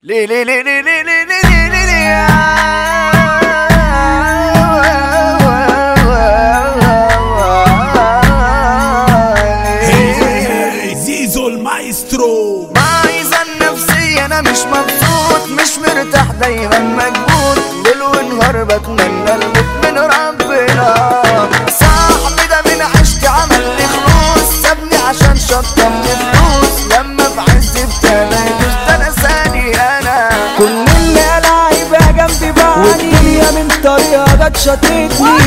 ليه ليه ليه ليه ليه ليه ليه ليه ليه ليه زيزو المايسترو عايزة النفسية أنا مش مبسوط مش مرتاح دايما مكبوت ليل ونهار بتمنى الموت من ربنا صاحبي ده من عشت عمل لي فلوس سابني عشان شطمني فلوس لما في عز ابتدى يدوس ده انا ثاني انا كل اللي قلع يبقى جنبي بعاني والدنيا من طريقة جت شاطتني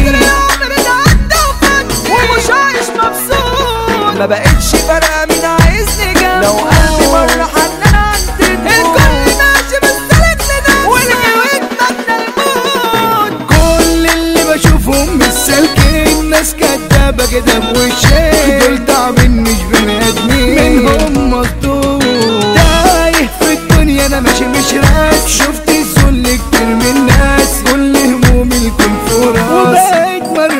ومش عايش مبسوط ما بقتش فارقة مين عايزني جنبه لو قلبي مرة حنان عند الكل ماشي بالسلك لنفسه والجويد مبنى الموت كل اللي بشوفهم مش سالكين ناس كدابة كده بوشين دول تعبين مش بني ادمين منهم مصدوم تايه في الدنيا انا ماشي مش راس شفت الذل كتير من الناس كل همومي الكون في راسي وبقيت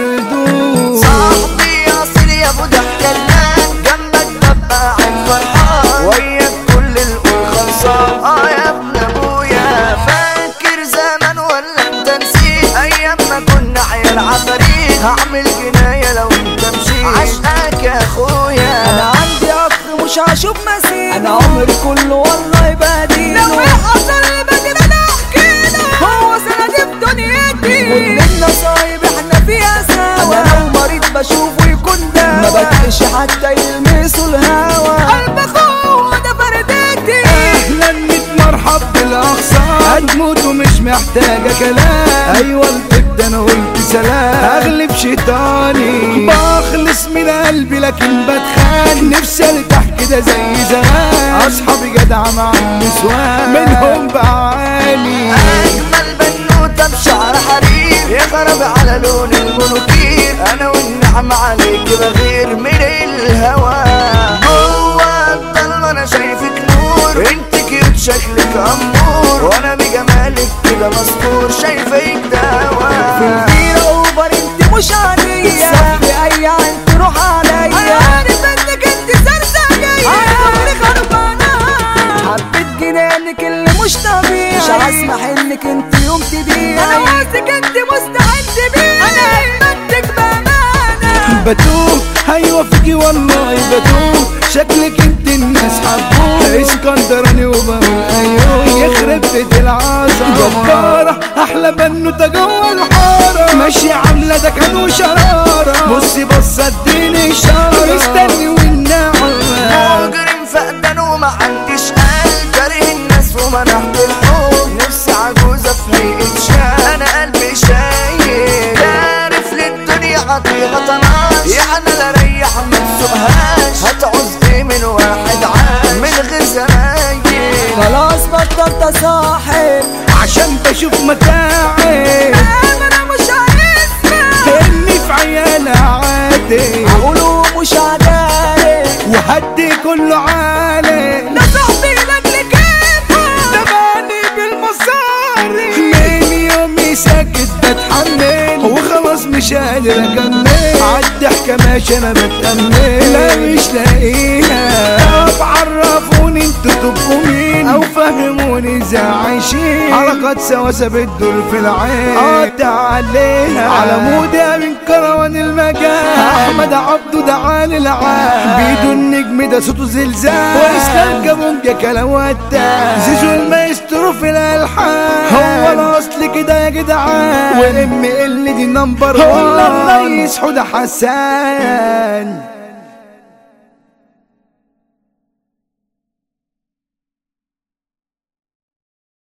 مردود صاحبي اصيل يا ابو دحكلان جنبك ببقى قاعد فرحان وياك كل القول خلصان اه يا ابن ابويا فاكر زمان ولا انت نسيت ايام ما كنا عيال عفاريت هعمل جنايه لو انت مشيت عشقك يا اخويا انا عندي اخ مش هشوف مثيل انا عمري كله والله بديله لو يحصل بدي انا احكي له هو سندي في دنيتي كل النصايب احنا فيها سوا انا لو مريض بشوفه يكون دواء ما بدقش حتى يلمسوا الهوا قلب اخوه ده فردتي اهلا ميت مرحب بالاخصام هتموت ومش محتاجه كلام ايوه الطب ده انا قلت سلام اغلب شيطاني بخلص من قلبي لكن بتخان نفسي ارتاح كده زي زمان اصحابي جدعه مع النسوان منهم بعاني اجمل بنوته بشعر حرير يخرب على لون المنوكير انا والنعم عليك بغير من الهوى جوه الضلمه انا شايفك نور انت كيوت شكلك امور وانا بجمالك كده مسطور شايفك دوا في البيرة اوفر انت مش عادية صفي اي عين تروح انا عليا عارف انك انت سرسجية عمري خربانة حبيت جنانك اللي مش طبيعي مش هسمح انك انت يوم تبيعي انا واثق انت مستعد بيه انا همتك بامانة بتوه ايوه فيكي والله بتوه شكلك انت الناس حبوه اسكندراني وبقول ايوه يخرب بيت العظمه جباره احلى بنوته جوه الحاره ماشي عامله ده كانوا شراره بصي بص اديني اشاره مستني والنعمه مجرم فقدان وما عنديش قلب كاره الناس ومنحت الحب نفسي عجوزة في هيئة شاب انا قلبي شايل عارف للدنيا عطيها طناش يعني لا ريح ما تسوقهاش هتعوز ايه من واحد عاش من غير زمايل خلاص بطلت صاحب عشان بشوف متاعب انا مش هيسمع اني في عيال عادي اقوله مش عدالي وهدي كله عالي ده صاحبي لاجل كيفه تبعني بالمصاري من يومي ساكت بتحمل وخلاص مش قادر اكمل عالضحكة ماشي انا بتأمل لا مش لاقيها طب عرفوني انتوا تبقوا مين او فهموني ازاي عايشين حركات سواسة بتدور في العين قطع عليها على مودها من كروان المجال احمد عبده دعاني العام بيدو النجم ده صوته زلزال واسلام كابونجا كلاوتا زيزو المايسترو في الالحان هو الاصل كده يا جدعان وام ال دي نمبر 1 الريس حوده حسان